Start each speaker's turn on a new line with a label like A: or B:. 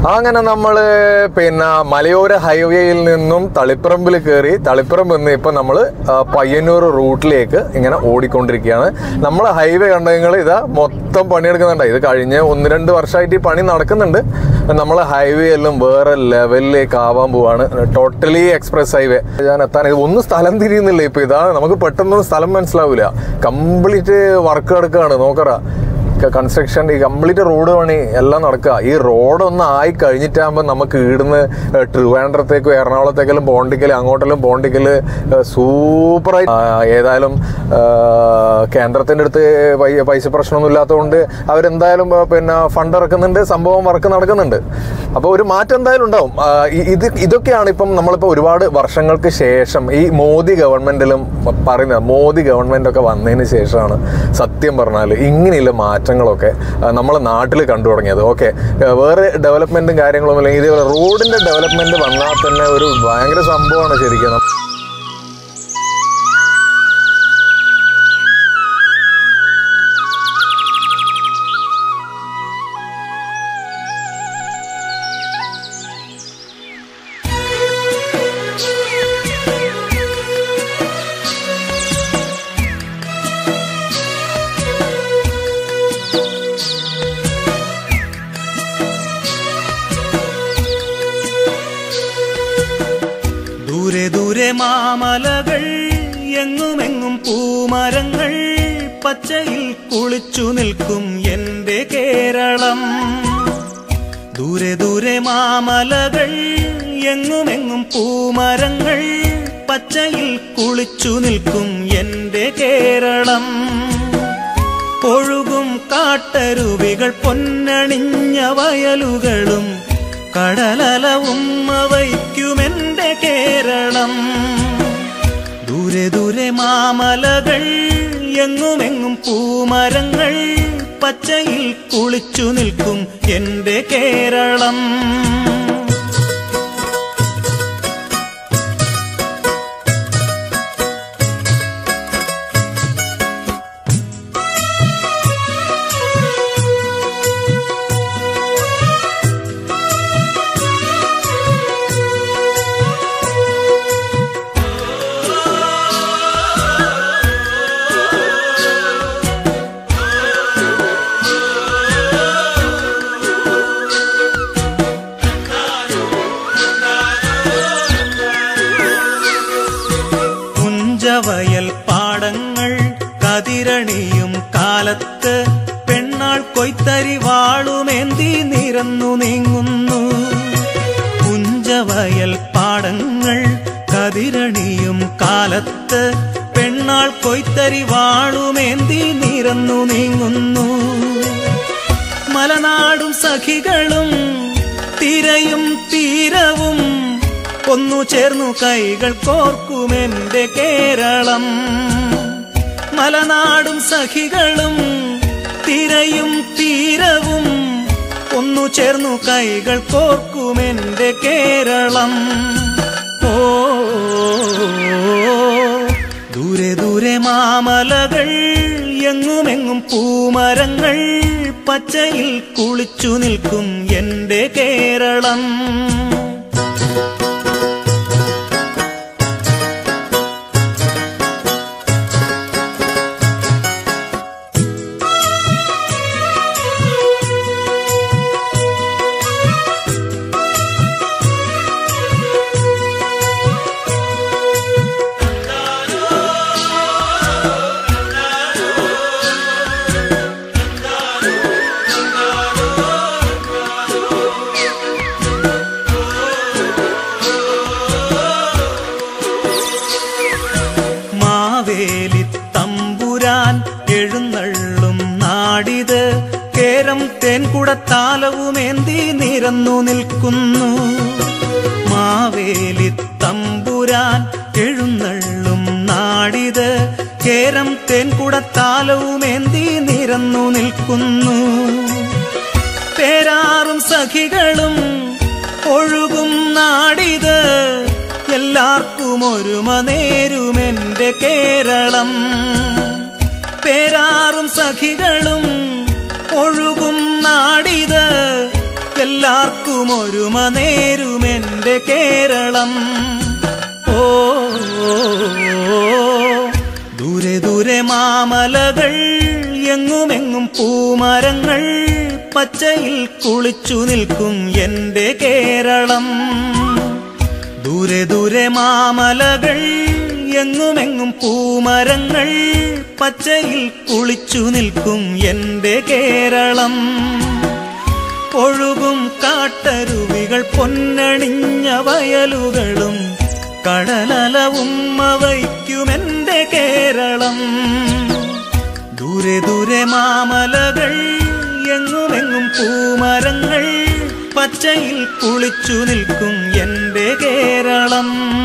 A: അങ്ങനെ നമ്മൾ പിന്നെ മലയോര ഹൈവേയിൽ നിന്നും തളിപ്പറമ്പിൽ കയറി തളിപ്പറമ്പ് നിന്ന് ഇപ്പം നമ്മൾ പയ്യന്നൂർ റൂട്ടിലേക്ക് ഇങ്ങനെ ഓടിക്കൊണ്ടിരിക്കുകയാണ് നമ്മൾ ഹൈവേ കണ്ടെങ്കിൽ ഇതാ മൊത്തം പണിയെടുക്കുന്നുണ്ട് ഇത് കഴിഞ്ഞ ഒന്ന് രണ്ട് വർഷമായിട്ട് ഈ പണി നടക്കുന്നുണ്ട് നമ്മൾ ഹൈവേ എല്ലാം വേറെ ലെവലിലേക്ക് ആവാൻ പോവാണ് ടോട്ടലി എക്സ്പ്രസ് ഹൈവേ ഞാൻ എത്താൻ ഇത് ഒന്നും സ്ഥലം തിരിയുന്നില്ല ഇപ്പൊ ഇതാ നമുക്ക് പെട്ടെന്നൊന്നും സ്ഥലം മനസ്സിലാവില്ല കംപ്ലീറ്റ് വർക്ക് കിടക്കുകയാണ് നോക്കറ കൺസ്ട്രക്ഷൻ ഈ കംപ്ലീറ്റ് റോഡ് പണി എല്ലാം നടക്കുക ഈ റോഡ് ഒന്ന് ആയി കഴിഞ്ഞിട്ടാകുമ്പോൾ നമുക്ക് ഇവിടുന്ന് ട്രിവാൻഡ്രത്തേക്കും എറണാകുളത്തേക്കെല്ലാം പോണ്ടിക്കല് അങ്ങോട്ടെല്ലാം പോണ്ടിക്കല് സൂപ്പറായി ഏതായാലും ആ, കേന്ദ്രത്തിൻ്റെ അടുത്ത് പൈ- പൈസ പ്രശ്നമൊന്നും ഇല്ലാത്തതുകൊണ്ട് അവരെന്തായാലും ആ, പിന്നെ ഫണ്ട് ഇറക്കുന്നുണ്ട് സംഭവം വർക്ക് നടക്കുന്നുണ്ട് അപ്പോൾ ഒരു മാറ്റം എന്തായാലും ഉണ്ടാവും ആ, ഇ- ഇത് ഇതൊക്കെയാണ് ഇപ്പം നമ്മളിപ്പോൾ ഒരുപാട് വർഷങ്ങൾക്ക് ശേഷം ഈ മോദി ഗവൺമെന്റിലും പറയുന്നത് മോദി ഗവൺമെന്റ് ഒക്കെ വന്നതിന് ശേഷമാണ് സത്യം പറഞ്ഞാൽ ഇങ്ങനെയുള്ള മാറ്റങ്ങളൊക്കെ നമ്മളെ നാട്ടിൽ കണ്ടു തുടങ്ങിയത് ഓക്കെ വേറെ ഡെവലപ്മെന്റും കാര്യങ്ങളും അല്ലെങ്കിൽ ഇതേപോലെ റോഡിന്റെ ഡെവലപ്മെന്റ് വന്നാൽ തന്നെ ഒരു ഭയങ്കര സംഭവമാണ് ശരിക്കും
B: ദൂരെ ദൂരെ മാമലകൾ എങ്ങുമെങ്ങും പൂമരങ്ങൾ പച്ചയിൽ കുളിച്ചു നിൽക്കും എന്റെ കേരളം ദൂരെ ദൂരെ മാമലകൾ എങ്ങുമെങ്ങും പൂമരങ്ങൾ പച്ചയിൽ കുളിച്ചു നിൽക്കും എന്റെ കേരളം ഒഴുകും കാട്ടരുവികൾ പൊന്നണിഞ്ഞ വയലുകളും കടലലവും വയ്ക്കുമെന്റെ കേരളം ദൂരെ ദൂരെ മാമലകൾ എങ്ങുമെങ്ങും പൂമരങ്ങൾ പച്ചയിൽ കുളിച്ചു നിൽക്കും എന്റെ കേരളം പുഞ്ചവയൽ പാടങ്ങൾ കതിരണിയും കാലത്ത് പെണ്ണാൾ കൊയ്ത്തരി വാളുമേന്തി നിരന്നു നീങ്ങുന്നു പുഞ്ചവയൽ പാടങ്ങൾ കതിരണിയും കാലത്ത് പെണ്ണാൾ കൊയ്ത്തരി വാളുമേന്തി നിരന്നു നീങ്ങുന്നു മലനാടും സഖികളും തിരയും തീരവും ഒന്നു ചേർന്നു കൈകൾ കോർക്കുമെന്റെ കേരളം മലനാടും സഖികളും തിരയും തീരവും ഒന്നു ചേർന്നു കൈകൾ കോർക്കുമെന്റെ കേരളം ഓ ദൂരെ ദൂരെ മാമലകൾ എങ്ങുമെങ്ങും പൂമരങ്ങൾ പച്ചയിൽ കുളിച്ചു നിൽക്കും എന്റെ കേരളം മാവേലി തമ്പുരാൻ എഴുന്നള്ളും നാടിത് കേരം തേൻകുടത്താലവുമേന്തി നിരന്നു നിൽക്കുന്നു മാവേലി തമ്പുരാൻ എഴുന്നള്ളും നാടിത് കേരം തേൻകുടത്താലവുമേന്തി നിരന്നു നിൽക്കുന്നു പേരാറും സഖികളും ഒഴുകും നാടിത് എല്ലാവർക്കും ഒരുമ നേരുമെന്റെ കേരളം പേരാറും സഖികളും ഒഴുകും നാടിത് എല്ലാവർക്കും ഒരുമ നേരുമെന്റെ കേരളം ഓ ദൂരെ ദൂരെ മാമലകൾ എങ്ങുമെങ്ങും പൂമരങ്ങൾ പച്ചയിൽ കുളിച്ചു നിൽക്കും എന്റെ കേരളം ദൂരെ ദൂരെ മാമലകൾ എങ്ങുമെങ്ങും പൂമരങ്ങൾ പച്ചയിൽ കുളിച്ചു നിൽക്കും എന്റെ കേരളം ഒഴുകും കാട്ടരുവികൾ പൊന്നണിഞ്ഞ വയലുകളും കടലലവും വയ്ക്കുമെന്റെ കേരളം ദൂരെ ദൂരെ മാമലകൾ എങ്ങുമെങ്ങും പൂമരങ്ങൾ പച്ചയിൽ കുളിച്ചു നിൽക്കും എന്റെ കേരളം